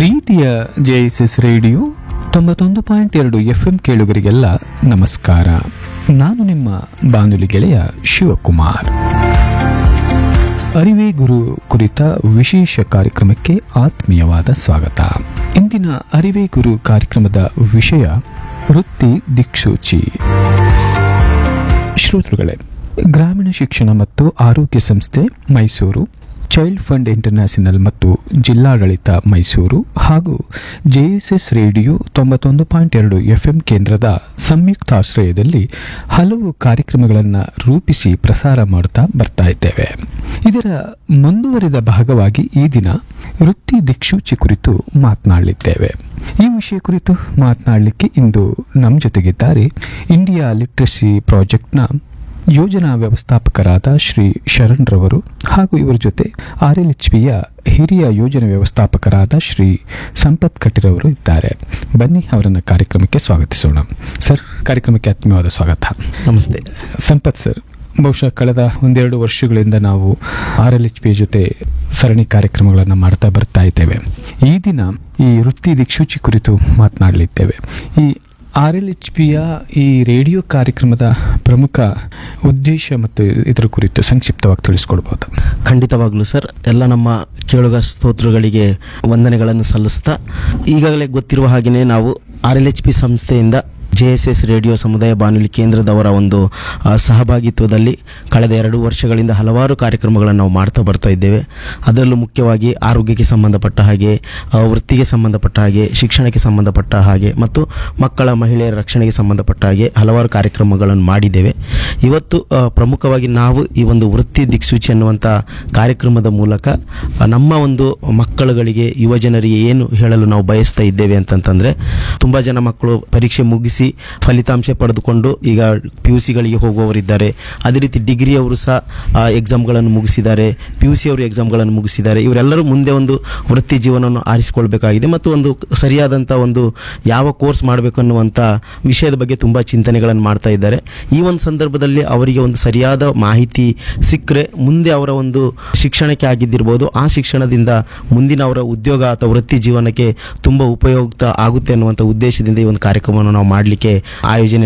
ಪ್ರೀತಿಯ JSS radio ತೊಂಬತ್ತೊಂದು point ಎರಡು ಎಫ್ಎಂ ಕೇಳುಗರಿಗೆಲ್ಲ ನಮಸ್ಕಾರ ನಾನು ನಿಮ್ಮ ಬಾನುಲಿ ಗೆಳೆಯ ಶಿವಕುಮಾರ್ ಅರಿವೇ ಗುರು ಕುರಿತ ವಿಶೇಷ ಕಾರ್ಯಕ್ರಮಕ್ಕೆ ಆತ್ಮೀಯವಾದ ಸ್ವಾಗತ ಇಂದಿನ ಅರಿವೇ ಗುರು ಕಾರ್ಯಕ್ರಮದ ವಿಷಯ ವೃತ್ತಿ ದಿಕ್ಸೂಚಿ ಶ್ರೋತೃಗಳೇ ಗ್ರಾಮೀಣ ಶಿಕ್ಷಣ ಮತ್ತು ಆರೋಗ್ಯ ಸಂಸ್ಥೆ ಮೈಸೂರು ಚೈಲ್ಡ್ ಫಂಡ್ ಇಂಟರ್ನ್ಯಾಷನಲ್ ಮತ್ತು ಜಿಲ್ಲಾಡಳಿತ ಮೈಸೂರು ಹಾಗೂ ಜೆಎಸ್ಎಸ್ ರೇಡಿಯೋ ತೊಂಬತ್ತೊಂದು ಪಾಯಿಂಟ್ ಎರಡು ಎಫ್ಎಂ ಕೇಂದ್ರದ ಸಂಯುಕ್ತಾಶ್ರಯದಲ್ಲಿ ಹಲವು ಕಾರ್ಯಕ್ರಮಗಳನ್ನು ರೂಪಿಸಿ ಪ್ರಸಾರ ಮಾಡುತ್ತಾ ಬರ್ತಾ ಇದ್ದೇವೆ ಇದರ ಮುಂದುವರಿದ ಭಾಗವಾಗಿ ಈ ದಿನ ವೃತ್ತಿ ದಿಕ್ಸೂಚಿ ಕುರಿತು ಮಾತನಾಡಲಿದ್ದೇವೆ ಈ ವಿಷಯ ಕುರಿತು ಮಾತನಾಡಲಿಕ್ಕೆ ಇಂದು ನಮ್ಮ ಜೊತೆಗಿದ್ದಾರೆ ಇಂಡಿಯಾ ಲಿಟ್ರಸಿ ಪ್ರಾಜೆಕ್ಟ್ನ ಯೋಜನಾ ವ್ಯವಸ್ಥಾಪಕರಾದ ಶ್ರೀ ಶರಣ್ ರವರು ಹಾಗೂ ಇವರ ಜೊತೆ ಆರ್ ಎಲ್ ಎಚ್ ಪಿಯ ಹಿರಿಯ ಯೋಜನಾ ವ್ಯವಸ್ಥಾಪಕರಾದ ಶ್ರೀ ಸಂಪತ್ ಕಟ್ಟಿರವರು ಇದ್ದಾರೆ ಬನ್ನಿ ಅವರನ್ನ ಕಾರ್ಯಕ್ರಮಕ್ಕೆ ಸ್ವಾಗತಿಸೋಣ ಸರ್ ಕಾರ್ಯಕ್ರಮಕ್ಕೆ ಆತ್ಮೀಯವಾದ ಸ್ವಾಗತ ನಮಸ್ತೆ ಸಂಪತ್ ಸರ್ ಬಹುಶಃ ಕಳೆದ ಒಂದೆರಡು ವರ್ಷಗಳಿಂದ ನಾವು ಆರ್ ಎಲ್ ಎಚ್ ಪಿ ಜೊತೆ ಸರಣಿ ಕಾರ್ಯಕ್ರಮಗಳನ್ನು ಮಾಡ್ತಾ ಬರ್ತಾ ಇದ್ದೇವೆ ಈ ದಿನ ಈ ವೃತ್ತಿ ದಿಕ್ಸೂಚಿ ಕುರಿತು ಮಾತನಾಡಲಿದ್ದೇವೆ ಈ ಆರ್ ಎಲ್ ಎಚ್ ಪಿಯ ಈ ರೇಡಿಯೋ ಕಾರ್ಯಕ್ರಮದ ಪ್ರಮುಖ ಉದ್ದೇಶ ಮತ್ತು ಇದರ ಕುರಿತು ಸಂಕ್ಷಿಪ್ತವಾಗಿ ತಿಳಿಸ್ಕೊಡ್ಬೋದು ಖಂಡಿತವಾಗ್ಲೂ ಸರ್ ಎಲ್ಲ ನಮ್ಮ ಕೇಳುಗ ಸ್ತೋತ್ರಗಳಿಗೆ ವಂದನೆಗಳನ್ನು ಸಲ್ಲಿಸ್ತಾ ಈಗಾಗಲೇ ಗೊತ್ತಿರುವ ಹಾಗೆಯೇ ನಾವು ಆರ್ ಎಲ್ ಎಚ್ ಪಿ ಸಂಸ್ಥೆಯಿಂದ ಜೆ ಎಸ್ ಎಸ್ ರೇಡಿಯೋ ಸಮುದಾಯ ಬಾನುಲಿ ಕೇಂದ್ರದವರ ಒಂದು ಆ, ಸಹಭಾಗಿತ್ವದಲ್ಲಿ ಕಳೆದ ಎರಡು ವರ್ಷಗಳಿಂದ ಹಲವಾರು ಕಾರ್ಯಕ್ರಮಗಳನ್ನು ನಾವು ಮಾಡ್ತಾ ಬರ್ತಾ ಇದ್ದೇವೆ ಅದರಲ್ಲೂ ಮುಖ್ಯವಾಗಿ ಆರೋಗ್ಯಕ್ಕೆ ಸಂಬಂಧಪಟ್ಟ ಹಾಗೆ ಆ, ವೃತ್ತಿಗೆ ಸಂಬಂಧಪಟ್ಟ ಹಾಗೆ ಶಿಕ್ಷಣಕ್ಕೆ ಸಂಬಂಧಪಟ್ಟ ಹಾಗೆ ಮತ್ತು ಮಕ್ಕಳ ಮಹಿಳೆಯರ ರಕ್ಷಣೆಗೆ ಸಂಬಂಧಪಟ್ಟ ಹಾಗೆ ಹಲವಾರು ಕಾರ್ಯಕ್ರಮಗಳನ್ನು ಮಾಡಿದ್ದೇವೆ ಇವತ್ತು ಆ, ಪ್ರಮುಖವಾಗಿ ನಾವು ಈ ಒಂದು ವೃತ್ತಿ ದಿಕ್ಸೂಚಿ ಅನ್ನುವಂಥ ಕಾರ್ಯಕ್ರಮದ ಮೂಲಕ ಆ, ನಮ್ಮ ಒಂದು ಮಕ್ಕಳುಗಳಿಗೆ ಯುವ ಜನರಿಗೆ ಏನು ಹೇಳಲು ನಾವು ಬಯಸ್ತಾ ಇದ್ದೇವೆ ಅಂತಂತಂದ್ರೆ ತುಂಬ ಜನ ಮಕ್ಕಳು ಪರೀಕ್ಷೆ ಮುಗಿಸಿ ಫಲಿತಾಂಶ ಪಡೆದುಕೊಂಡು ಈಗ ಪಿ ಯು ಸಿಗಳಿಗೆ ಹೋಗುವವರಿದ್ದಾರೆ ಅದೇ ರೀತಿ ಡಿಗ್ರಿಯವರು ಸಹ ಎಕ್ಸಾಮ್ಗಳನ್ನು ಮುಗಿಸಿದ್ದಾರೆ ಪಿ ಯು ಸಿ ಅವರು ಎಕ್ಸಾಮ್ಗಳನ್ನು ಮುಗಿಸಿದ್ದಾರೆ ಇವರೆಲ್ಲರೂ ಮುಂದೆ ಒಂದು ವೃತ್ತಿ ಜೀವನವನ್ನು ಆರಿಸಿಕೊಳ್ಬೇಕಾಗಿದೆ ಮತ್ತು ಒಂದು ಸರಿಯಾದಂಥ ಒಂದು ಯಾವ ಕೋರ್ಸ್ ಮಾಡಬೇಕು ಅನ್ನುವಂಥ ವಿಷಯದ ಬಗ್ಗೆ ತುಂಬ ಚಿಂತನೆಗಳನ್ನು ಮಾಡ್ತಾ ಇದ್ದಾರೆ ಈ ಒಂದು ಸಂದರ್ಭದಲ್ಲಿ ಅವರಿಗೆ ಒಂದು ಸರಿಯಾದ ಮಾಹಿತಿ ಸಿಕ್ಕರೆ ಮುಂದೆ ಅವರ ಒಂದು ಶಿಕ್ಷಣಕ್ಕೆ ಆಗಿದ್ದಿರ್ಬೋದು ಆ ಶಿಕ್ಷಣದಿಂದ ಮುಂದಿನ ಅವರ ಉದ್ಯೋಗ ಅಥವಾ ವೃತ್ತಿ ಜೀವನಕ್ಕೆ ತುಂಬ ಉಪಯುಕ್ತ ಆಗುತ್ತೆ ಅನ್ನುವಂಥ ಉದ್ದೇಶದಿಂದ ಈ ಒಂದು ಕಾರ್ಯಕ್ರಮವನ್ನು ನಾವು ಮಾಡಲಿಕ್ಕೆ ಆಯೋಜನೆ